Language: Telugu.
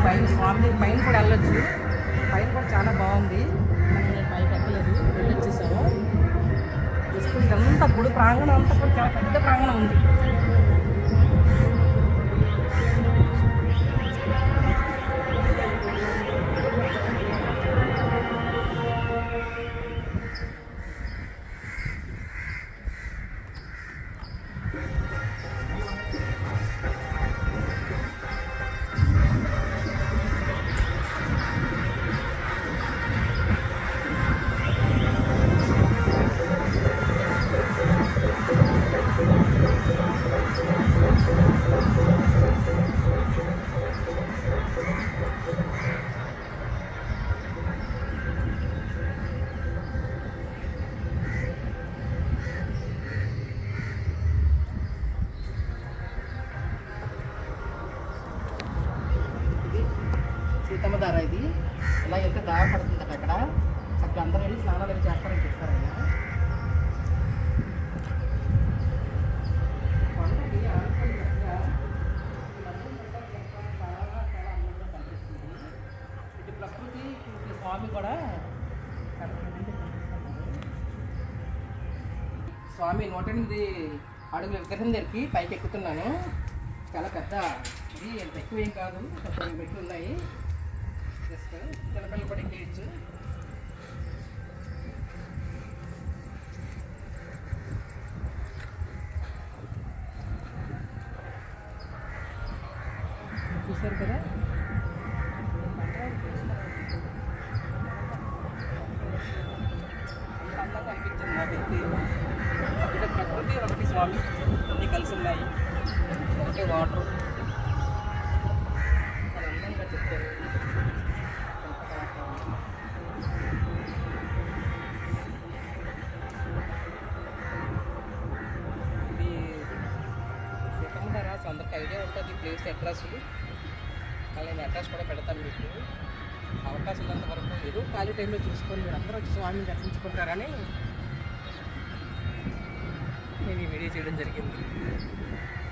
పైన స్వామి పైన కూడా వెళ్ళొచ్చు పైన కూడా చాలా బాగుంది కానీ నేను పైకి ఎక్కలేదు వెళ్ళి వచ్చేసాము జస్ట్ ఇదంతా గుడి ప్రాంగణం అంతా కూడా చాలా పెద్ద ప్రాంగణం ఉంది ఇది సీతమ్మ దార ఇది ఇలా వెళ్తే దారి పడుతుంది అక్కడ చక్కగా అందరూ వెళ్ళి స్నానాలు అవి చేస్తారని చెప్తారు ఆయన కొండకి ఆనుకొని చక్కగా ఈ మధ్య మొత్తం చాలా చాలా అందంగా కనిపిస్తుంది. ఇది ప్రకృతి ఈ స్వామి కూడా కనిపిస్తుంది. స్వామి నూట ఎనిమిది అడుగుల విగ్రహం దగ్గరికి పైకి ఎక్కుతున్నాను చాలా పెద్ద ఇది ఎంత ఎక్కువ ఏం కాదు కొంచెం మెట్లు ఉన్నాయి జస్ట్ చిన్నపిల్లలు కూడా ఎక్కేయచ్చు చూసారు కదా అంత అందంగా అనిపించింది నాకైతే ఒకటి ప్రకృతి ఒకటి స్వామి అన్నీ కలిసి ఉన్నాయి ఒకటి వాటర్ చాలా అందంగా చెప్తారు ఇది సీతమ్మ ధర సో అందరికి ఐడియా ఉంటుంది ప్లేస్ అడ్రస్ అలాగే అడ్రస్ కూడా పెడతాను మీకు అవకాశం ఉన్నంత వరకు మీరు ఖాళీ టైంలో చూసుకొని మీరు అందరూ వచ్చి స్వామిని దర్శించుకుంటారని నేను ఈ వీడియో చేయడం జరిగింది